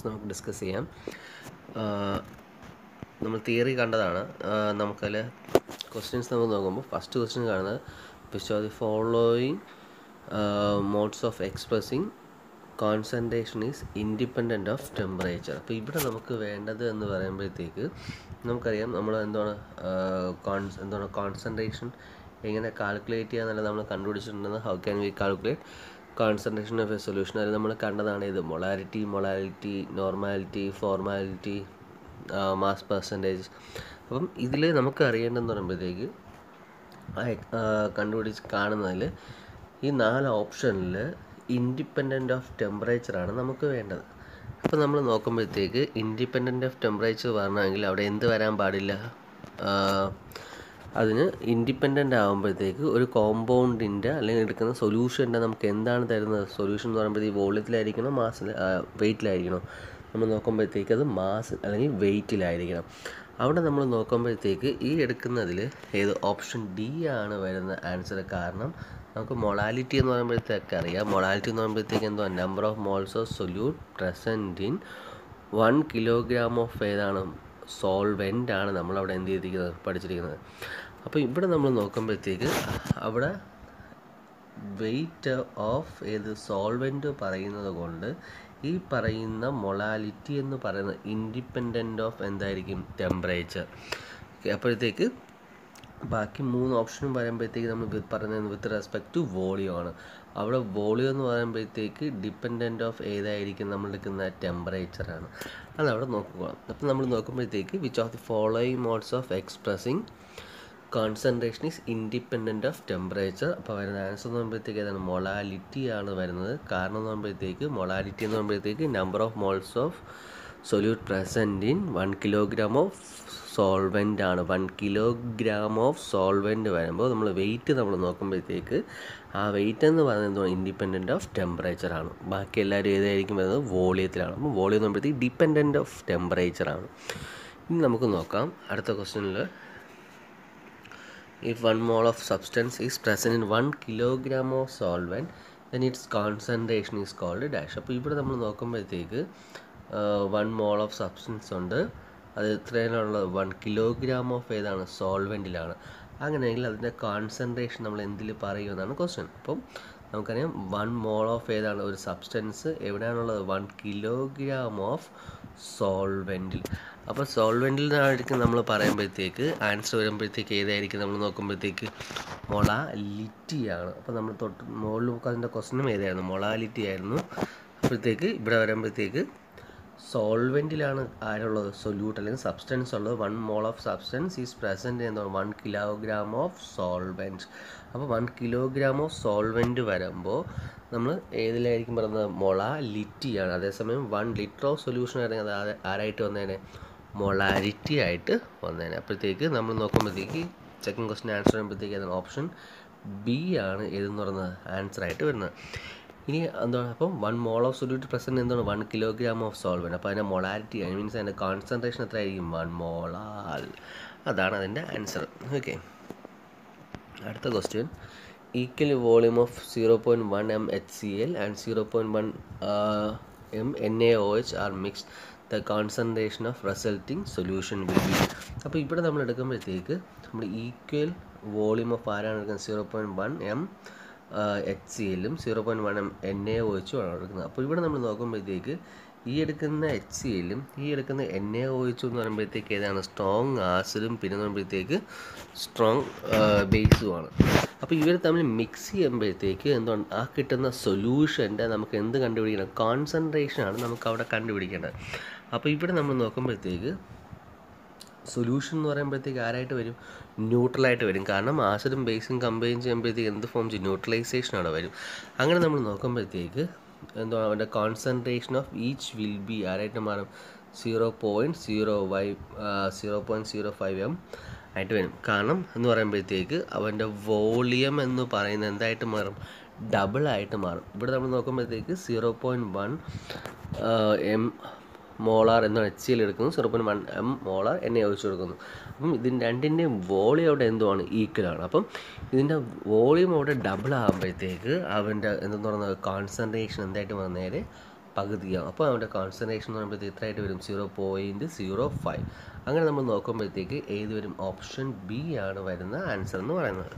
നമുക്ക് ഡിസ്കസ് ചെയ്യാം നമ്മൾ തിയറി കണ്ടതാണ് നമുക്കതിൽ ക്വസ്റ്റ്യൻസ് നമുക്ക് നോക്കുമ്പോൾ ഫസ്റ്റ് ക്വസ്റ്റ്യൻ കാണുന്നത് which are the following modes of expressing concentration is independent of temperature അപ്പോൾ ഇവിടെ നമുക്ക് വേണ്ടത് എന്ന് പറയുമ്പോഴത്തേക്ക് നമുക്കറിയാം നമ്മൾ എന്താണ് കോൺസ് എന്താണ് കോൺസെൻട്രേഷൻ എങ്ങനെ കാൽക്കുലേറ്റ് ചെയ്യാന്നുള്ളത് നമ്മൾ കണ്ടുപിടിച്ചിട്ടുണ്ടെന്ന് how can we calculate concentration of a solution അത് നമ്മൾ കണ്ടതാണ് ഇത് molarity molality normality formality mass percentage അപ്പം ഇതിൽ നമുക്ക് അറിയേണ്ടതെന്ന് പറയുമ്പോഴത്തേക്ക് കണ്ടുപിടിച്ച് കാണുന്നതിൽ ഈ നാല് ഓപ്ഷനിൽ ഇൻഡിപെൻഡൻ്റ് ഓഫ് ടെമ്പറേച്ചറാണ് നമുക്ക് വേണ്ടത് അപ്പോൾ നമ്മൾ നോക്കുമ്പോഴത്തേക്ക് ഇൻഡിപെൻഡൻ്റ് ഓഫ് ടെമ്പറേച്ചർ വരണമെങ്കിൽ അവിടെ എന്ത് വരാൻ പാടില്ല അതിന് ഇൻഡിപെൻഡൻ്റ് ആകുമ്പോഴത്തേക്ക് ഒരു കോമ്പൗണ്ടിൻ്റെ അല്ലെങ്കിൽ എടുക്കുന്ന സൊല്യൂഷൻ്റെ നമുക്ക് എന്താണ് തരുന്നത് സൊല്യൂഷൻ എന്ന് പറയുമ്പോൾ ഈ വോളിയത്തിലായിരിക്കണോ മാസിൽ വെയിറ്റിലായിരിക്കണോ നമ്മൾ നോക്കുമ്പോഴത്തേക്ക് അത് മാസ് അല്ലെങ്കിൽ വെയിറ്റിലായിരിക്കണം അവിടെ നമ്മൾ നോക്കുമ്പോഴത്തേക്ക് ഈ എടുക്കുന്നതിൽ ഏത് ഓപ്ഷൻ ഡി ആണ് വരുന്ന ആൻസർ കാരണം നമുക്ക് മൊളാലിറ്റി എന്ന് പറയുമ്പോഴത്തേക്ക് അറിയാം മൊളാലിറ്റി എന്ന് പറയുമ്പോഴത്തേക്ക് എന്തുവാ number of moles of solute present in one kilogram of ഏതാണ് സോൾവെൻ്റ് ആണ് നമ്മളവിടെ എന്ത് ചെയ്തിരിക്കുന്നത് പഠിച്ചിരിക്കുന്നത് അപ്പോൾ ഇവിടെ നമ്മൾ നോക്കുമ്പോഴത്തേക്ക് അവിടെ വെയിറ്റ് ഓഫ് ഏത് സോൾവെൻ്റ് പറയുന്നത് കൊണ്ട് ഈ പറയുന്ന മൊളാലിറ്റി എന്ന് പറയുന്നത് ഇൻഡിപെൻഡൻ്റ് ഓഫ് എന്തായിരിക്കും ടെമ്പറേച്ചർ ഓക്കെ അപ്പോഴത്തേക്ക് ബാക്കി മൂന്ന് ഓപ്ഷനും പറയുമ്പോഴത്തേക്ക് നമ്മൾ പറയുന്നത് വിത്ത് റെസ്പെക്ട് ടു വോളിയം ആണ് അവിടെ വോളിയം എന്ന് പറയുമ്പോഴത്തേക്ക് ഡിപ്പെൻഡൻ്റ് ഓഫ് ഏതായിരിക്കും നമ്മൾ എടുക്കുന്ന ടെമ്പറേച്ചറാണ് അത് അവിടെ നോക്കുക അപ്പോൾ നമ്മൾ നോക്കുമ്പോഴത്തേക്ക് which of the following modes of expressing concentration is independent of temperature അപ്പോൾ വരുന്ന ആൻസർ എന്ന് പറയുമ്പോഴത്തേക്ക് ഏതാണ് മൊളാലിറ്റി ആണ് വരുന്നത് കാരണം എന്ന് പറയുമ്പോഴത്തേക്ക് മൊളാലിറ്റി എന്ന് പറയുമ്പോഴത്തേക്ക് number of moles of solute present in one kilogram of solvent ആണ് വൺ കിലോഗ്രാം ഓഫ് സോൾവെൻ്റ് വരുമ്പോൾ നമ്മൾ വെയിറ്റ് നമ്മൾ നോക്കുമ്പോഴത്തേക്ക് ആ വെയിറ്റ് എന്ന് പറയുന്നത് ഇൻഡിപെൻഡൻ്റ് ഓഫ് ടെമ്പറേച്ചർ ആണ് ബാക്കി എല്ലാവരും ഏതായിരിക്കും വരുന്നത് വോളിയത്തിലാണ് അപ്പോൾ വോളിയം എന്ന് പറയുമ്പോഴത്തേക്ക് ഡിപ്പെൻഡൻ്റ് ഓഫ് ടെമ്പറേച്ചർ ആണ് ഇനി നമുക്ക് നോക്കാം അടുത്ത ക്വസ്റ്റ്യനിൽ if one mole of substance is present in one kilogram of solvent then its concentration is called dash അപ്പോൾ ഇവിടെ നമ്മൾ നോക്കുമ്പോഴത്തേക്ക് വൺ മോൾ ഓഫ് സബ്സ്റ്റൻസ് ഉണ്ട് അത് എത്രയാണുള്ളത് വൺ കിലോഗ്രാം ഓഫ് ഏതാണ് സോൾവെൻറ്റിലാണ് അങ്ങനെയെങ്കിൽ അതിൻ്റെ കോൺസെൻട്രേഷൻ നമ്മൾ എന്തിൽ പറയുമെന്നാണ് ക്വസ്റ്റ്യൻ അപ്പം നമുക്കറിയാം വൺ മോൾ ഓഫ് ഏതാണ് ഒരു സബ്സ്റ്റൻസ് എവിടെയാണുള്ളത് വൺ കിലോഗ്രാം ഓഫ് സോൾവെൻറ്റിൽ അപ്പോൾ സോൾവെൻറ്റിലായിരിക്കും നമ്മൾ പറയുമ്പോഴത്തേക്ക് ആൻസർ വരുമ്പോഴത്തേക്ക് ഏതായിരിക്കും നമ്മൾ നോക്കുമ്പോഴത്തേക്ക് മൊളാലിറ്റി ആണ് അപ്പോൾ നമ്മൾ തൊട്ട് മുകളിൽ നോക്കുക അതിൻ്റെ ക്വസ്റ്റനും ഏതായിരുന്നു മൊളാലിറ്റി ആയിരുന്നു അപ്പോഴത്തേക്ക് ഇവിടെ വരുമ്പോഴത്തേക്ക് സോൾവെൻറ്റിലാണ് ആരുള്ളത് സൊല്യൂട്ട് അല്ലെങ്കിൽ സബ്സ്റ്റൻസ് ഉള്ളത് one mole of substance is present എന്ന് വൺ കിലോഗ്രാം ഓഫ് സോൾവെൻറ്റ് അപ്പോൾ വൺ കിലോഗ്രാം ഓഫ് സോൾവെൻറ്റ് വരുമ്പോൾ നമ്മൾ ഏതിലായിരിക്കും പറയുന്നത് മൊളാലിറ്റിയാണ് അതേസമയം വൺ ലിറ്റർ ഓഫ് സൊല്യൂഷൻ ആണെങ്കിൽ അത് ആരായിട്ട് വന്നേനെ മൊളാരിറ്റി ആയിട്ട് വന്നേനെ അപ്പോഴത്തേക്ക് നമ്മൾ നോക്കുമ്പോഴത്തേക്ക് സെക്കൻഡ് ക്വസ്റ്റ്യൻ ആൻസർ ചെയ്യുമ്പോഴത്തേക്ക് ഏതാണ് ഓപ്ഷൻ ബി ആണ് ഏതെന്ന് പറയുന്നത് ആൻസർ ആയിട്ട് വരുന്നത് ഇനി എന്താണ് അപ്പം one mole of solute present എന്താണ് വൺ കിലോഗ്രാം ഓഫ് സോൾവെൻറ്റ് അപ്പോൾ അതിൻ്റെ മൊളാരിറ്റി ഐ മീൻസ് അതിൻ്റെ കോൺസെൻട്രേഷൻ എത്ര ആയിരിക്കും വൺ മോളാൽ അതാണ് അതിൻ്റെ ആൻസർ ഓക്കെ അടുത്ത question equal volume of zero point one M H C L and zero point one M N A O H are mixed the concentration of resulting solution will be അപ്പോൾ ഇവിടെ നമ്മൾ എടുക്കുമ്പോഴത്തേക്ക് നമ്മൾ equal volume of ആരാണ് എടുക്കുന്നത് zero point one M H C എല്ലും zero point one M N A O എച്ചും ആണ് എടുക്കുന്നത് അപ്പോൾ ഇവിടെ നമ്മൾ നോക്കുമ്പോഴത്തേക്ക് ഈ എടുക്കുന്ന എച്ച് സി എല്ലും ഈ എടുക്കുന്ന എൻ എ ഒ എച്ചും എന്ന് പറയുമ്പോഴത്തേക്ക് ഏതാണ് സ്ട്രോങ് ആസിഡും പിന്നെ പറയുമ്പോഴത്തേക്ക് സ്ട്രോങ് ബേസുമാണ് അപ്പോൾ ഇവർ തമ്മിൽ മിക്സ് ചെയ്യുമ്പോഴത്തേക്ക് എന്താണ് ആ കിട്ടുന്ന സൊല്യൂഷൻ്റെ നമുക്ക് എന്ത് കണ്ടുപിടിക്കണം കോൺസെൻട്രേഷനാണ് നമുക്ക് അവിടെ കണ്ടുപിടിക്കേണ്ടത് അപ്പോൾ ഇവിടെ നമ്മൾ നോക്കുമ്പോഴത്തേക്ക് സൊല്യൂഷൻ എന്ന് പറയുമ്പോഴത്തേക്ക് ആരായിട്ട് വരും ന്യൂട്രലായിട്ട് വരും കാരണം ആസിഡും ബേസും കമ്പൈൻ ചെയ്യുമ്പോഴത്തേക്ക് എന്ത് ഫോം ചെയ്യും ന്യൂട്രലൈസേഷൻ അവിടെ വരും അങ്ങനെ നമ്മൾ നോക്കുമ്പോഴത്തേക്ക് എന്തോ അവൻ്റെ concentration of each will be ആരായിട്ട് മാറും zero point zero five zero point zero five M ആയിട്ട് വരും കാരണം എന്ന് പറയുമ്പോഴത്തേക്ക് അവൻ്റെ വോളിയം എന്ന് പറയുന്നത് എന്തായിട്ട് മാറും ഡബിൾ ആയിട്ട് മാറും ഇവിടെ നമ്മൾ നോക്കുമ്പോഴത്തേക്ക് zero point one M molar എന്ന എച്ച് സിയിൽ എടുക്കുന്നു zero point one M molar എണ്ണ ഒഴിച്ചു കൊടുക്കുന്നു അപ്പം ഇതിന് രണ്ടിൻ്റെയും വോളിയം അവിടെ എന്തുവാണ് ഈക്വലാണ് അപ്പം ഇതിൻ്റെ വോളിയം അവിടെ ഡബിൾ ആകുമ്പോഴത്തേക്ക് അവൻ്റെ എന്തെന്ന് പറയുന്നത് കോൺസെൻട്രേഷൻ എന്തായിട്ട് വന്നേരെ പകുതിയാവും അപ്പോൾ നമ്മുടെ കോൺസെൻട്രേഷൻ എന്ന് പറയുമ്പോഴത്തേക്ക് എത്രയായിട്ട് വരും സീറോ പോയിൻറ്റ് സീറോ ഫൈവ് അങ്ങനെ നമ്മൾ നോക്കുമ്പോഴത്തേക്ക് ഏത് വരും ഓപ്ഷൻ ബി ആണ് വരുന്ന ആൻസർ എന്ന് പറയുന്നത്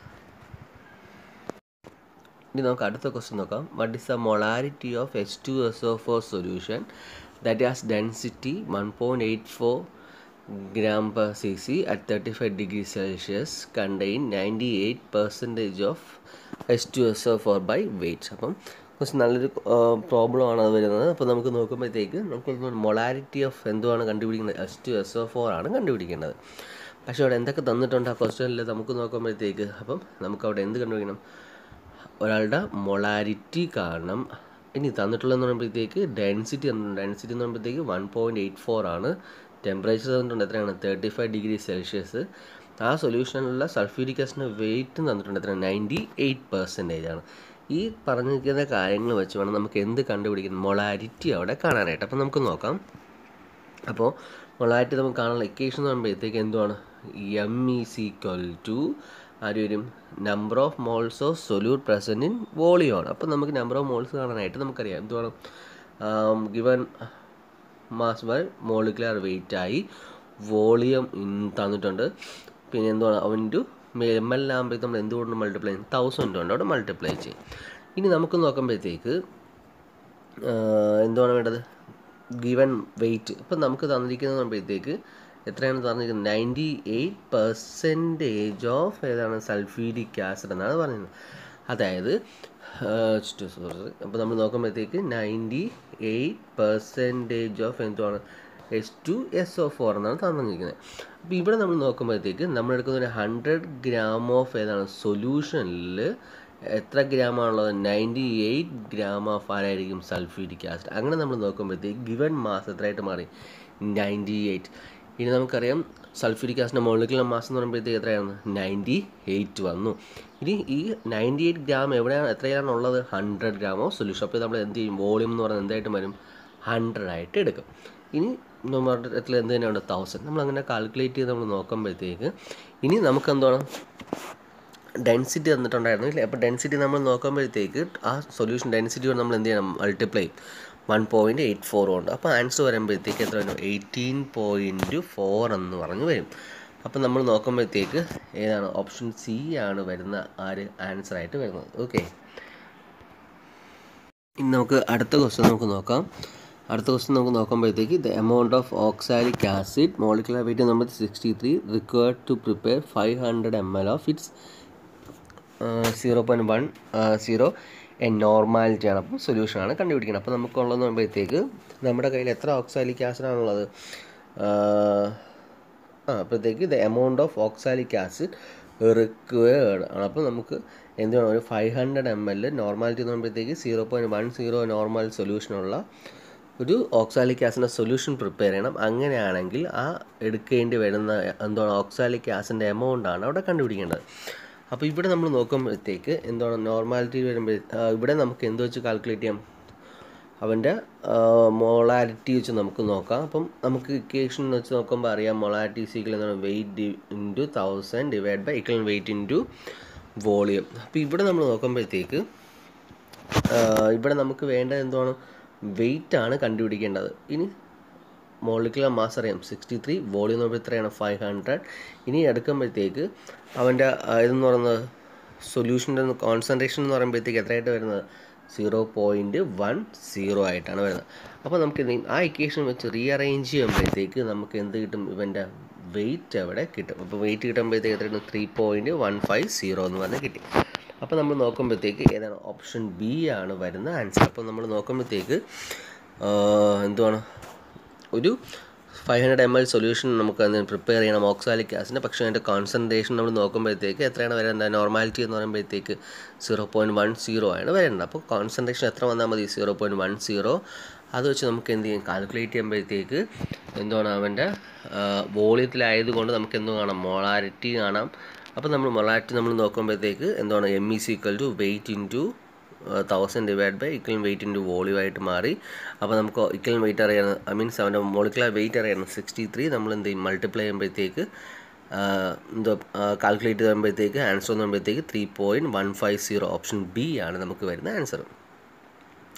ഇനി നമുക്ക് അടുത്ത ക്വസ്റ്റ്യൻ നോക്കാം what is the molarity of H two S O four solution that has density one point eight four gram per cc at 35 degrees celsius contain 98 percentage of H2SO4 by weight അപ്പം കുറച്ച് നല്ലൊരു problem ആണ് അത് വരുന്നത് അപ്പോൾ നമുക്ക് നോക്കുമ്പോഴത്തേക്ക് നമുക്ക് മൊളാരിറ്റി ഓഫ് എന്തുവാണ് കണ്ടുപിടിക്കുന്നത് S two S O four ആണ് കണ്ടുപിടിക്കേണ്ടത് പക്ഷേ അവിടെ എന്തൊക്കെ തന്നിട്ടുണ്ട് ആ ക്വസ്റ്റ്യനിൽ നമുക്ക് നോക്കുമ്പോഴത്തേക്ക് അപ്പം നമുക്ക് അവിടെ എന്ത് കണ്ടുപിടിക്കണം ഒരാളുടെ മൊളാരിറ്റി കാരണം ഇനി തന്നിട്ടുള്ളതെന്ന് പറയുമ്പോഴത്തേക്ക് ഡെൻസിറ്റി തന്നിട്ടുണ്ട് ഡെൻസിറ്റി എന്ന് പറയുമ്പോഴത്തേക്ക് വൺ പോയിൻറ്റ് എയ്റ്റ് ഫോർ ആണ് ടെമ്പറേച്ചർ തന്നിട്ടുണ്ട് എത്രയാണ് തേർട്ടി ഫൈവ് ഡിഗ്രി സെൽഷ്യസ് ആ സൊല്യൂഷനിലുള്ള സൾഫ്യൂരിക് ആസിഡിൻ്റെ വെയിറ്റ് തന്നിട്ടുണ്ട് എത്രയാണ് നയൻറ്റി എയ്റ്റ് പെർസെൻറ്റേജ് ആണ് ഈ പറഞ്ഞിരിക്കുന്ന കാര്യങ്ങൾ വെച്ച് വേണം നമുക്ക് എന്ത് കണ്ടുപിടിക്കണം മൊളാരിറ്റി അവിടെ കാണാനായിട്ട് അപ്പം നമുക്ക് നോക്കാം അപ്പോൾ മൊളാരിറ്റി നമുക്ക് കാണാനുള്ള ഇക്വേഷൻ എന്ന് പറയുമ്പോഴത്തേക്ക് എന്തുവാണ് എം ഇ സീക്വൽ ടു ആര് വരും number of moles of solute present in volume ആണ് അപ്പോൾ നമുക്ക് നമ്പർ ഓഫ് മോൾസ് കാണാനായിട്ട് നമുക്കറിയാം എന്തുവാണ് given mass by molecular weight ആയി വോളിയം തന്നിട്ടുണ്ട് പിന്നെ എന്തുവാണ് അവൻ ടു എം എൽ ആകുമ്പോഴത്തേക്ക് നമ്മൾ എന്തുകൊണ്ട് മൾട്ടിപ്ലൈ ചെയ്യും തൗസൻഡ് കൊണ്ട് അവിടെ മൾട്ടിപ്ലൈ ചെയ്യും ഇനി നമുക്ക് നോക്കുമ്പോഴത്തേക്ക് എന്തുവാണ് വേണ്ടത് ഗിവൻ വെയിറ്റ് ഇപ്പം നമുക്ക് തന്നിരിക്കുന്നത് പറയുമ്പോഴത്തേക്ക് എത്രയാണ് തന്നിരിക്കുന്നത് നയൻറ്റി എയ്റ്റ് പെർസെൻറ്റേജ് ഓഫ് ഏതാണ് സൾഫ്യൂരിക് ആസിഡ് എന്നാണ് പറയുന്നത് അതായത് സോറി അപ്പോൾ നമ്മൾ നോക്കുമ്പോഴത്തേക്ക് നയൻറ്റി എയ്റ്റ് പെർസെൻറ്റേജ് ഓഫ് എന്തുവാണ് S two S O four എന്നാണ് തന്നിരിക്കുന്നത് അപ്പോൾ ഇവിടെ നമ്മൾ നോക്കുമ്പോഴത്തേക്ക് നമ്മൾ എടുക്കുന്ന ഒരു ഹൺഡ്രഡ് ഗ്രാം ഓഫ് ഏതാണ് സൊല്യൂഷനിൽ എത്ര ഗ്രാമാണുള്ളത് നയൻറ്റി എയ്റ്റ് ഗ്രാം ഓഫ് ആരായിരിക്കും സൾഫ്യൂരിക് ആസിഡ് അങ്ങനെ നമ്മൾ നോക്കുമ്പോഴത്തേക്ക് ഗിവൻ മാസ് എത്രയായിട്ട് മാറി നയൻറ്റി എയ്റ്റ് ഇനി നമുക്കറിയാം സൾഫ്യൂരിക് ആസിഡിൻ്റെ മോളിക്കുലർ മാസ് എന്ന് പറയുമ്പോഴത്തേക്ക് എത്രയാണ് നയൻറ്റി എയ്റ്റ് വന്നു ഇനി ഈ നയൻറ്റി എയ്റ്റ് ഗ്രാം എവിടെയാണ് എത്രയാണ് ഉള്ളത് ഹൺഡ്രഡ് ഗ്രാം ഓഫ് സൊല്യൂഷൻ അപ്പോൾ നമ്മൾ എന്ത് ചെയ്യും വോളിയം എന്ന് പറയുന്നത് എന്തായിട്ട് വരും ഹൺഡ്രഡ് ആയിട്ട് എടുക്കും ഇനി എത്ര എന്ത് തന്നെയുണ്ട് തൗസൻഡ് നമ്മൾ അങ്ങനെ കാൽക്കുലേറ്റ് ചെയ്ത് നമ്മൾ നോക്കുമ്പോഴത്തേക്ക് ഇനി നമുക്ക് എന്താണ് ഡെൻസിറ്റി തന്നിട്ടുണ്ടായിരുന്നു ഇല്ലേ അപ്പോൾ ഡെൻസിറ്റി നമ്മൾ നോക്കുമ്പോഴത്തേക്ക് ആ സൊല്യൂഷൻ ഡെൻസിറ്റി കൊണ്ട് നമ്മൾ എന്ത് ചെയ്യണം multiply one point eight four ഉണ്ട് അപ്പോൾ ആൻസർ വരുമ്പോഴത്തേക്ക് എത്ര വരും എയ്റ്റീൻ പോയിൻറ്റ് ഫോർ എന്ന് പറഞ്ഞ് വരും അപ്പോൾ നമ്മൾ നോക്കുമ്പോഴത്തേക്ക് ഏതാണ് ഓപ്ഷൻ സി ആണ് വരുന്ന ആര് ആൻസർ ആയിട്ട് വരുന്നത് ഓക്കെ ഇനി നമുക്ക് അടുത്ത ക്വസ്റ്റ്യൻ നമുക്ക് നോക്കാം അടുത്ത ക്വസ്റ്റ്യൻ നമുക്ക് നോക്കുമ്പോഴത്തേക്ക് the amount of oxalic acid molecular weight number sixty three required to prepare five hundred M L of its zero point one zero a normality ആണ് അപ്പോൾ സൊല്യൂഷനാണ് കണ്ടുപിടിക്കുന്നത് അപ്പോൾ നമുക്കുള്ളതെന്ന് പറയുമ്പോഴത്തേക്ക് നമ്മുടെ കയ്യിൽ എത്ര ഓക്സാലിക് ആസിഡ് ആണുള്ളത് ആ അപ്പോഴത്തേക്ക് the amount of oxalic acid required ആണ് അപ്പോൾ നമുക്ക് എന്ത് വേണം ഒരു five hundred M L normality എന്ന് പറയുമ്പോഴത്തേക്ക് zero point one zero normal സൊല്യൂഷനുള്ള ഒരു ഓക്സാലിക് ആസിഡിൻ്റെ സൊല്യൂഷൻ പ്രിപ്പയർ ചെയ്യണം അങ്ങനെയാണെങ്കിൽ ആ എടുക്കേണ്ടി വരുന്ന എന്താണ് ഓക്സാലിക് ആസിഡിൻ്റെ എമൗണ്ട് ആണ് അവിടെ കണ്ടുപിടിക്കേണ്ടത് അപ്പോൾ ഇവിടെ നമ്മൾ നോക്കുമ്പോഴത്തേക്ക് എന്താണ് നോർമാലിറ്റി വരുമ്പോൾ ഇവിടെ നമുക്ക് എന്ത് വെച്ച് കാൽക്കുലേറ്റ് ചെയ്യാം അവൻ്റെ മൊളാരിറ്റി വെച്ച് നമുക്ക് നോക്കാം അപ്പം നമുക്ക് ഇക്വേഷൻ വെച്ച് നോക്കുമ്പോൾ അറിയാം മൊളാരിറ്റി സീക്കിൾ എന്താണ് weight into thousand divide by equal weight into volume അപ്പോൾ ഇവിടെ നമ്മൾ നോക്കുമ്പോഴത്തേക്ക് ഇവിടെ നമുക്ക് വേണ്ടത് എന്താണ് വെയിറ്റ് ആണ് കണ്ടുപിടിക്കേണ്ടത് ഇനി മോളിക്കുലർ മാസ് അറിയാം സിക്സ്റ്റി ത്രീ വോളിയം എന്ന് പറയുമ്പോൾ എത്രയാണ് ഫൈവ് ഹൺഡ്രഡ് ഇനി എടുക്കുമ്പോഴത്തേക്ക് അവൻ്റെ ഇതെന്ന് പറയുന്നത് സൊല്യൂഷൻ്റെ കോൺസെൻട്രേഷൻ എന്ന് പറയുമ്പോഴത്തേക്ക് എത്രയായിട്ട് വരുന്നത് സീറോ പോയിൻറ്റ് വൺ സീറോ ആയിട്ടാണ് വരുന്നത് അപ്പോൾ നമുക്ക് എന്ത് ചെയ്യും ആ ഇക്വേഷൻ വെച്ച് റീഅറേഞ്ച് ചെയ്യുമ്പോഴത്തേക്ക് നമുക്ക് എന്ത് കിട്ടും ഇവൻ്റെ വെയിറ്റ് അവിടെ കിട്ടും അപ്പോൾ വെയിറ്റ് കിട്ടുമ്പോഴത്തേക്ക് എത്രയാണ് three point one five zero എന്ന് പറഞ്ഞ് കിട്ടി അപ്പോൾ നമ്മൾ നോക്കുമ്പോഴത്തേക്ക് ഏതാണ് ഓപ്ഷൻ ബി ആണ് വരുന്ന ആൻസർ അപ്പോൾ നമ്മൾ നോക്കുമ്പോഴത്തേക്ക് എന്തുവാണ് ഒരു five hundred M L solution നമുക്ക് അതിന് പ്രിപ്പയർ ചെയ്യണം ഓക്സാലിക് ആസിഡ് പക്ഷേ അതിൻ്റെ കോൺസെൻട്രേഷൻ നമ്മൾ നോക്കുമ്പോഴത്തേക്ക് എത്രയാണ് വരുന്നത് നോർമാലിറ്റി എന്ന് പറയുമ്പോഴത്തേക്ക് സീറോ പോയിൻറ്റ് വൺ സീറോ ആണ് വരേണ്ടത് അപ്പോൾ കോൺസെൻട്രേഷൻ എത്ര വന്നാൽ മതി സീറോ പോയിൻറ്റ് വൺ സീറോ അത് വെച്ച് നമുക്ക് എന്ത് ചെയ്യും കാൽക്കുലേറ്റ് ചെയ്യുമ്പോഴത്തേക്ക് എന്താണ് അവൻ്റെ വോളിയത്തിലായതുകൊണ്ട് നമുക്ക് എന്തോ കാണാം മൊളാരിറ്റി കാണാം അപ്പോൾ നമ്മൾ മൊളാരിറ്റി നമ്മൾ നോക്കുമ്പോഴത്തേക്ക് എന്താണ് M is equal to weight into thousand divide by equal weight into volume ആയിട്ട് മാറി അപ്പോൾ നമുക്ക് ഇക്വൽ വെയിറ്റ് അറിയാൻ ഐ മീൻസ് അവൻ്റെ മോളിക്കുലർ വെയിറ്റ് അറിയണം സിക്സ്റ്റി ത്രീ നമ്മൾ എന്ത് ചെയ്യും മൾട്ടിപ്ലൈ ചെയ്യുമ്പോഴത്തേക്ക് എന്തോ കാൽക്കുലേറ്റ് ചെയ്യുമ്പോഴത്തേക്ക് ആൻസർ എന്ന് പറയുമ്പോഴത്തേക്ക് three point one five zero option B ആണ് നമുക്ക് വരുന്ന ആൻസർ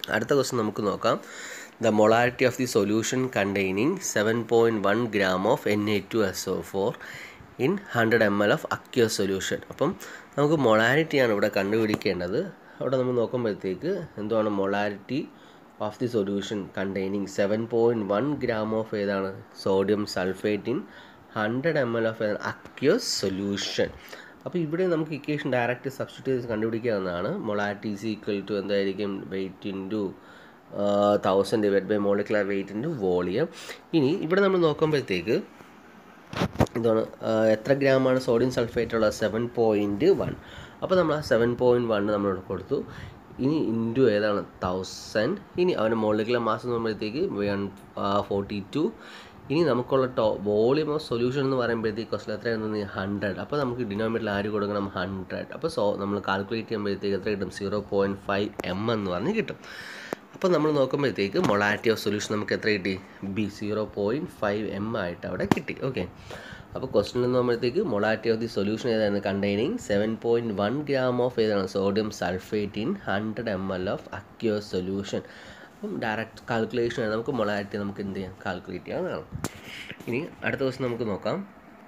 അടുത്ത ക്വസ്റ്റ്യൻ നമുക്ക് നോക്കാം the molarity of the solution containing seven point one gram of N A two S O four in hundred M L of aqueous solution അപ്പം നമുക്ക് മൊളാരിറ്റിയാണ് ഇവിടെ കണ്ടുപിടിക്കേണ്ടത് അവിടെ നമ്മൾ നോക്കുമ്പോഴത്തേക്ക് എന്തുവാണ് molarity of the solution containing seven point one gram of ഏതാണ് sodium sulphate in hundred M L of ഏതാണ് അക്യൂസ് സൊല്യൂഷൻ അപ്പോൾ ഇവിടെ നമുക്ക് ഇക്വേഷൻ ഡയറക്റ്റ് സബ്സ്റ്റിറ്റ്യൂട്ട് ചെയ്ത് കണ്ടുപിടിക്കാവുന്നതാണ് മൊളാരിറ്റി ഈസ് ഈക്വൽ ടു എന്തായിരിക്കും weight into thousand divide by molecular weight into volume ഇനി ഇവിടെ നമ്മൾ നോക്കുമ്പോഴത്തേക്ക് എന്താണ് എത്ര ഗ്രാമാണ് സോഡിയം സൾഫേറ്റ് ഉള്ളത് സെവൻ പോയിൻറ്റ് വൺ അപ്പോൾ നമ്മൾ ആ സെവൻ പോയിൻറ്റ് വൺ നമ്മളിവിടെ കൊടുത്തു ഇനി ഇൻറ്റു ഏതാണ് തൗസൻഡ് ഇനി അവൻ്റെ മോളിക്കുലർ മാസം എന്ന് പറയുമ്പോഴത്തേക്ക് വൺ ഫോർട്ടി ടു ഇനി നമുക്കുള്ള ടോ വോളിയം ഓഫ് സൊല്യൂഷൻ എന്ന് പറയുമ്പോഴത്തേക്ക് ക്വസ്റ്റൻ എത്രയാണ് ഹൺഡ്രഡ് അപ്പോൾ നമുക്ക് ഡിനോമിനേറ്ററിൽ ആര് കൊടുക്കണം ഹൺഡ്രഡ് അപ്പോൾ സോ നമ്മൾ കാൽക്കുലേറ്റ് ചെയ്യുമ്പോഴത്തേക്ക് എത്ര കിട്ടും സീറോ പോയിൻറ്റ് ഫൈവ് എം എന്ന് പറഞ്ഞ് കിട്ടും അപ്പോൾ നമ്മൾ നോക്കുമ്പോഴത്തേക്ക് മൊളാരിറ്റി ഓഫ് സൊല്യൂഷൻ നമുക്ക് എത്ര കിട്ടി B zero point five M ആയിട്ട് അവിടെ കിട്ടി ഓക്കെ അപ്പോൾ ക്വസ്റ്റൻ എന്ന് പറയുമ്പോഴത്തേക്ക് മൊളാരിറ്റി ഓഫ് ദി സൊല്യൂഷൻ ഏതാണ് containing seven point one gram of ഏതാണ് sodium sulphate in hundred M L of aqueous solution അപ്പം ഡയറക്റ്റ് കാൽക്കുലേഷൻ നമുക്ക് മൊളാരിറ്റി നമുക്ക് എന്ത് ചെയ്യാം കാൽക്കുലേറ്റ് ചെയ്യാവുന്നതാണ് ഇനി അടുത്ത ദിവസം നമുക്ക് നോക്കാം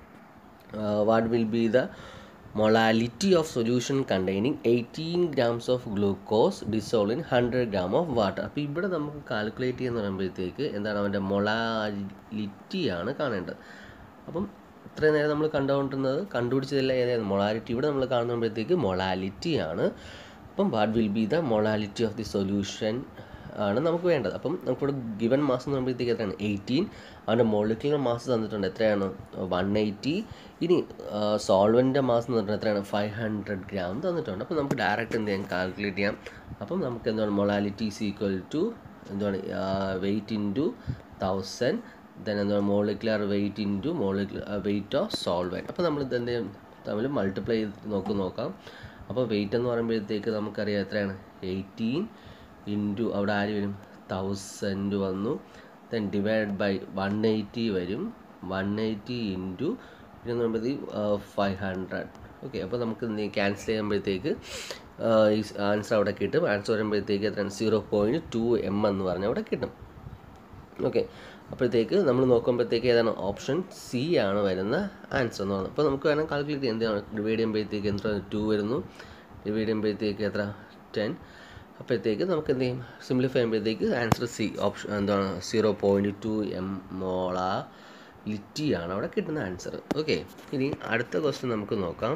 what will be the molality of solution containing eighteen grams of glucose dissolve in hundred gram of water അപ്പോൾ ഇവിടെ നമുക്ക് കാൽക്കുലേറ്റ് ചെയ്യുന്ന പറയുമ്പോഴത്തേക്ക് എന്താണ് അവൻ്റെ മൊളാലിറ്റിയാണ് കാണേണ്ടത് അപ്പം ഇത്രയും നേരം നമ്മൾ കണ്ടുകൊണ്ടിരുന്നത് കണ്ടുപിടിച്ചതല്ല ഏതായിരുന്നു മൊളാലിറ്റി ഇവിടെ നമ്മൾ കാണുമ്പോഴത്തേക്ക് മൊളാലിറ്റിയാണ് അപ്പം what will be the molality of the solution ആണ് നമുക്ക് വേണ്ടത് അപ്പം നമുക്കിവിടെ ഗിവൻ മാസം എന്ന് പറയുമ്പോഴത്തേക്ക് എത്രയാണ് എയ്റ്റീൻ അവൻ്റെ മോളിക്കുലർ മാസ് തന്നിട്ടുണ്ട് എത്രയാണ് വൺ എയ്റ്റി ഇനി സോൾവൻ്റെ മാസം തന്നിട്ടുണ്ട് എത്രയാണ് ഫൈവ് ഹൺഡ്രഡ് ഗ്രാം തന്നിട്ടുണ്ട് അപ്പം നമുക്ക് ഡയറക്റ്റ് എന്ത് ചെയ്യാം കാൽക്കുലേറ്റ് ചെയ്യാം അപ്പം നമുക്ക് എന്താണ് മൊളാലിറ്റി ഈസ് ഈക്വൽ ടു എന്താണ് വെയിറ്റ് ഇൻറ്റു തൗസൻഡ് ദെൻ എന്താണ് molecular weight into molecular weight of solvent അപ്പോൾ നമ്മൾ ഇത് എന്ത് ചെയ്യും തമ്മിൽ മൾട്ടിപ്ലൈ ചെയ്ത് നോക്ക് നോക്കാം അപ്പോൾ വെയിറ്റ് എന്ന് പറയുമ്പോഴത്തേക്ക് നമുക്കറിയാം എത്രയാണ് എയ്റ്റീൻ ഇൻറ്റു അവിടെ ആര് വരും തൗസൻഡ് വന്നു then divide by one eighty വരും വൺ എയ്റ്റി ഇൻറ്റു പിന്നെ എന്ന് പറയുമ്പോഴത്തേക്ക് ഫൈവ് ഹൺഡ്രഡ് ഓക്കെ അപ്പോൾ നമുക്ക് ക്യാൻസൽ ചെയ്യുമ്പോഴത്തേക്ക് ഈ ആൻസർ അവിടെ കിട്ടും ആൻസർ വരുമ്പോഴത്തേക്ക് എത്രയാണ് സീറോ പോയിൻറ്റ് ടു എം എന്ന് പറഞ്ഞാൽ അവിടെ കിട്ടും ഓക്കെ അപ്പോഴത്തേക്ക് നമ്മൾ നോക്കുമ്പോഴത്തേക്ക് ഏതാണ് ഓപ്ഷൻ സി ആണ് വരുന്ന ആൻസർ എന്ന് പറയുന്നത് അപ്പോൾ നമുക്ക് വേണം കാൽക്കുലേറ്റ് ചെയ്യാം എന്താണ് ഡിവൈഡ് ചെയ്യുമ്പോഴത്തേക്ക് എത്ര ടു വരുന്നു ഡിവൈഡ് ചെയ്യുമ്പോഴത്തേക്ക് എത്ര ടെൻ അപ്പോഴത്തേക്ക് നമുക്ക് എന്ത് ചെയ്യും സിംപ്ലിഫൈ ചെയ്യുമ്പോഴത്തേക്ക് ആൻസർ സി ഓപ്ഷൻ എന്താണ് സീറോ പോയിൻറ്റ് ടു എം മോള ലിറ്റിയാണ് അവിടെ കിട്ടുന്ന ആൻസർ ഓക്കെ ഇനി അടുത്ത ക്വസ്റ്റ്യൻ നമുക്ക് നോക്കാം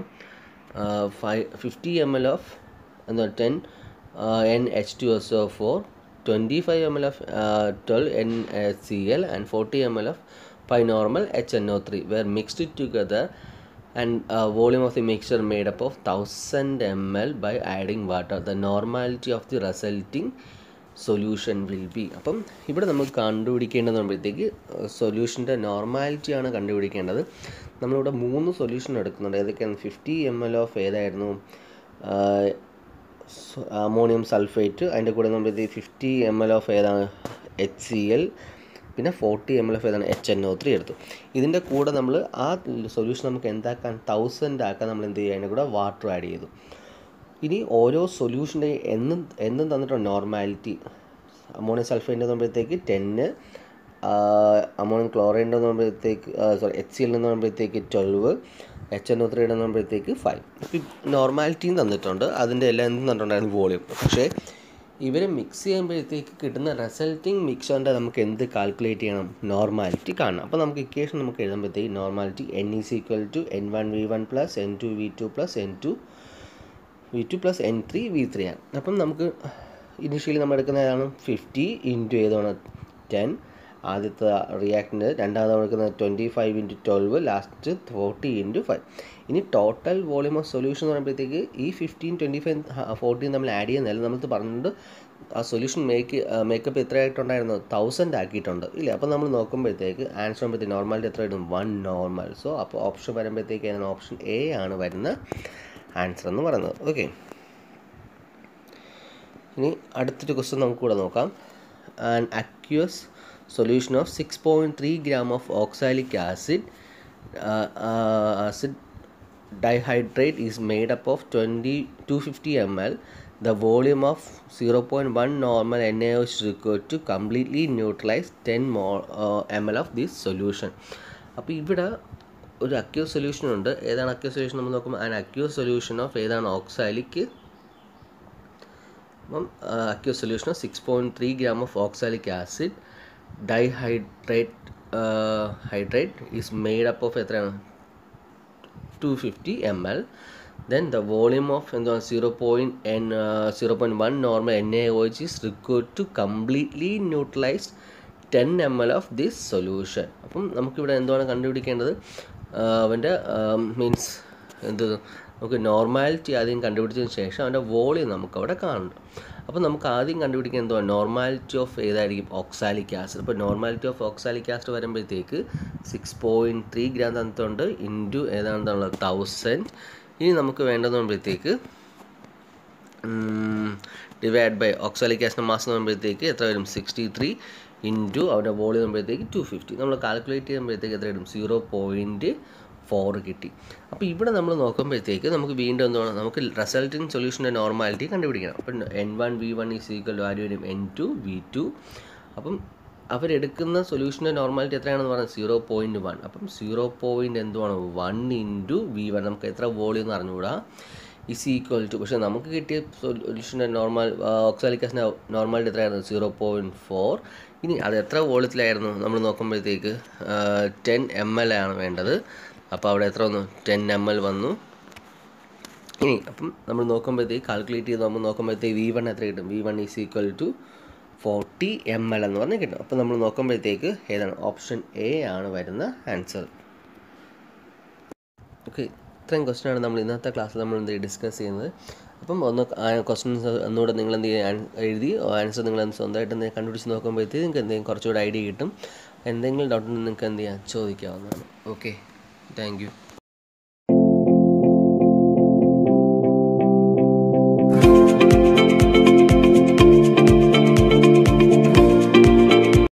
five fifty M L of എന്താ ten N H two S O four twenty five M L of twelve N C L and forty M L of five normal H N O three were mixed together and uh, volume of the mixture made up of 1000 ml by adding water the normality of the resulting solution will be അപ്പം ഇവിടെ നമുക്ക് കണ്ടുപിടിക്കേണ്ടത് പറയുമ്പോഴത്തേക്ക് സൊല്യൂഷൻ്റെ നോർമാലിറ്റിയാണ് കണ്ടുപിടിക്കേണ്ടത് നമ്മളിവിടെ മൂന്ന് solution എടുക്കുന്നുണ്ട് ഏതൊക്കെയാണ് ഫിഫ്റ്റി എം എൽ ഓഫ് ഏതായിരുന്നു അമോണിയം സൾഫേറ്റ് അതിൻ്റെ കൂടെ നമ്മൾ ഫിഫ്റ്റി എം എൽ ഓഫ് ഏതാണ് എച്ച് സി എൽ പിന്നെ ഫോർട്ടി എം എൽ എഫ് ഏതാണ് എച്ച് എൻ ഒ ത്രീ എടുത്തു ഇതിൻ്റെ കൂടെ നമ്മൾ ആ സൊല്യൂഷൻ നമുക്ക് എന്താക്കാൻ തൗസൻഡ് ആക്കാൻ നമ്മൾ എന്ത് ചെയ്യുക അതിൻ്റെ കൂടെ വാട്ടർ ആഡ് ചെയ്തു ഇനി ഓരോ സൊല്യൂഷൻ്റെ എന്നും എന്നും തന്നിട്ടുണ്ട് നോർമാലിറ്റി അമോണിയം സൾഫേറ്റ് പറയുമ്പോഴത്തേക്ക് ടെന്ന് അമോണിയം ക്ലോറൈഡ് എന്ന് പറയുമ്പോഴത്തേക്ക് സോറി എച്ച് സി എൽ എന്ന് പറയുമ്പോഴത്തേക്ക് twelve H N O three എന്ന് പറയുമ്പോഴത്തേക്ക് ഫൈവ് ഇപ്പം നോർമാലിറ്റിയും തന്നിട്ടുണ്ട് അതിൻ്റെ എല്ലാം എന്തും തന്നിട്ടുണ്ടായിരുന്നു വോളിയം പക്ഷേ ഇവരെ മിക്സ് ചെയ്യുമ്പോഴത്തേക്ക് കിട്ടുന്ന റിസൾട്ടിങ് മിക്സറിൻ്റെ നമുക്ക് എന്ത് കാൽക്കുലേറ്റ് ചെയ്യണം നോർമാലിറ്റി കാണണം അപ്പോൾ നമുക്ക് ഇക്വേഷൻ നമുക്ക് എഴുതുമ്പോഴത്തേക്ക് normality N is equal to N one V one plus N two V two plus N two V two plus N three V three ആണ് അപ്പം നമുക്ക് ഇനിഷ്യലി നമ്മൾ എടുക്കുന്ന ഏതാണ് ഫിഫ്റ്റി ഇൻറ്റു ഏതാണ് ടെൻ ആദ്യത്തെ റിയാക്ടിൻ്റെ രണ്ടാമത് എടുക്കുന്നത് twenty five into twelve last forty into five ഇനി ടോട്ടൽ വോളിയം ഓഫ് സൊല്യൂഷൻ എന്ന് പറയുമ്പോഴത്തേക്ക് ഈ ഫിഫ്റ്റീൻ ട്വൻറ്റി ഫൈവ് ഫോർട്ടീൻ നമ്മൾ ആഡ് ചെയ്യുന്നതല്ല നമ്മൾ പറഞ്ഞിട്ട് ആ സൊല്യൂഷൻ മേക്ക് മേക്കപ്പ് എത്ര ആയിട്ടുണ്ടായിരുന്നു തൗസൻഡ് ആക്കിയിട്ടുണ്ട് ഇല്ല അപ്പോൾ നമ്മൾ നോക്കുമ്പോഴത്തേക്ക് ആൻസർ വരുമ്പോഴത്തേക്ക് നോർമാലിറ്റി എത്ര ആയിരുന്നു വൺ നോർമൽ സോ അപ്പോൾ ഓപ്ഷൻ വരുമ്പോഴത്തേക്ക് ഏതാണ് ഓപ്ഷൻ എ ആണ് വരുന്ന ആൻസർ എന്ന് പറയുന്നത് ഓക്കെ ഇനി അടുത്തൊരു ക്വസ്റ്റ്യൻ നമുക്ക് കൂടെ നോക്കാം and aqueous solution of 6.3 gram of oxalic acid uh, uh, acid dihydrate is made up of 20 250 ml the volume of zero point one normal N A is required to completely neutralize ten മോ M L of this solution അപ്പോൾ ഇവിടെ ഒരു acquire solution ഉണ്ട് ഏതാണ് acquire solution നമ്മൾ നോക്കുമ്പോൾ an aqueous solution of ഏതാണ് oxalic അപ്പം aqueous solution of six point three gram of oxalic acid dihydrate hydrate is made up of എത്രയാണ് two fifty M L then the volume of എന്താണ് zero point N zero point one normal N A O is required to completely neutralize ten M L of this solution അപ്പം നമുക്കിവിടെ എന്താണ് കണ്ടുപിടിക്കേണ്ടത് അവൻ്റെ means എന്ത് നമുക്ക് normality ആദ്യം കണ്ടുപിടിച്ചതിന് ശേഷം അവൻ്റെ വോളിയം നമുക്കവിടെ കാണണം അപ്പോൾ നമുക്ക് ആദ്യം കണ്ടുപിടിക്കാൻ എന്തുവാ നോർമാലിറ്റി ഓഫ് ഏതായിരിക്കും ഓക്സാലിക് ആസിഡ് അപ്പോൾ നോർമാലിറ്റി ഓഫ് ഓക്സാലിക് ആസിഡ് വരുമ്പോഴത്തേക്ക് സിക്സ് പോയിൻറ്റ് ത്രീ ഗ്രാം തന്നിട്ടുണ്ട് ഇൻറ്റു ഏതാണെന്നുള്ളത് തൗസൻഡ് ഇനി നമുക്ക് വേണ്ടതെന്ന് പറയുമ്പോഴത്തേക്ക് ഡിവൈഡ് ബൈ ഓക്സാലിക് ആസിഡ് മാസം പറയുമ്പോഴത്തേക്ക് എത്ര വരും സിക്സ്റ്റി ത്രീ ഇൻറ്റു അവരുടെ വോളിയം വരുമ്പോഴത്തേക്ക് ടു ഫിഫ്റ്റി നമ്മൾ കാൽക്കുലേറ്റ് ചെയ്യുമ്പോഴത്തേക്ക് എത്ര വരും സീറോ പോയിൻറ്റ് ഫോർ കിട്ടി അപ്പോൾ ഇവിടെ നമ്മൾ നോക്കുമ്പോഴത്തേക്ക് നമുക്ക് വീണ്ടും എന്താണ് നമുക്ക് റിസൾട്ടിങ് സൊല്യൂഷൻ്റെ നോർമാലിറ്റി കണ്ടുപിടിക്കണം അപ്പം N one V one is equal to ആര് വരും എൻ ടു വി ടു അപ്പം അവരെടുക്കുന്ന സൊല്യൂഷൻ്റെ നോർമാലിറ്റി എത്രയാണെന്ന് പറഞ്ഞാൽ സീറോ പോയിൻറ്റ് വൺ അപ്പം സീറോ പോയിൻറ്റ് എന്തുവാണ് വൺ ഇൻറ്റു വി വൺ നമുക്ക് എത്ര വോളിയം എന്ന് അറിഞ്ഞുകൂടാ ഇസ് ഈക്വൽ ടു പക്ഷേ നമുക്ക് കിട്ടിയ സൊല്യൂഷൻ്റെ നോർമൽ ഓക്സാലിക് ആസിൻ്റെ നോർമാലിറ്റി എത്രയായിരുന്നു സീറോ പോയിൻറ്റ് ഫോർ ഇനി അത് എത്ര വോളിയത്തിലായിരുന്നു നമ്മൾ നോക്കുമ്പോഴത്തേക്ക് ടെൻ എം എൽ ആണ് വേണ്ടത് അപ്പോൾ അവിടെ എത്ര വന്നു ടെൻ എം എൽ വന്നു ഇനി അപ്പം നമ്മൾ നോക്കുമ്പോഴത്തേക്ക് കാൽക്കുലേറ്റ് ചെയ്ത് നമ്മൾ നോക്കുമ്പോഴത്തേക്ക് വി വൺ എത്ര കിട്ടും V one is equal to forty M L എന്ന് പറഞ്ഞ് കിട്ടും അപ്പോൾ നമ്മൾ നോക്കുമ്പോഴത്തേക്ക് ഏതാണ് ഓപ്ഷൻ എ ആണ് വരുന്ന ആൻസർ ഓക്കെ ഇത്രയും ക്വസ്റ്റ്യനാണ് നമ്മൾ ഇന്നത്തെ ക്ലാസ്സിൽ നമ്മൾ എന്ത് ഡിസ്കസ് ചെയ്യുന്നത് അപ്പം ഒന്ന് ക്വസ്റ്റ്യൻസ് ഒന്നുകൂടെ നിങ്ങൾ എന്ത് ചെയ്യുക എഴുതി ആൻസർ നിങ്ങൾ സ്വന്തമായിട്ട് എന്തെങ്കിലും കണ്ടുപിടിച്ച് നോക്കുമ്പോഴത്തേക്ക് നിങ്ങൾക്ക് എന്തെങ്കിലും കുറച്ചുകൂടെ ഐഡിയ കിട്ടും എന്തെങ്കിലും ഡൗട്ട് നിങ്ങൾക്ക് എന്ത് ചെയ്യാം ചോദിക്കാവുന്നതാണ് ഓക്കെ താങ്ക് യു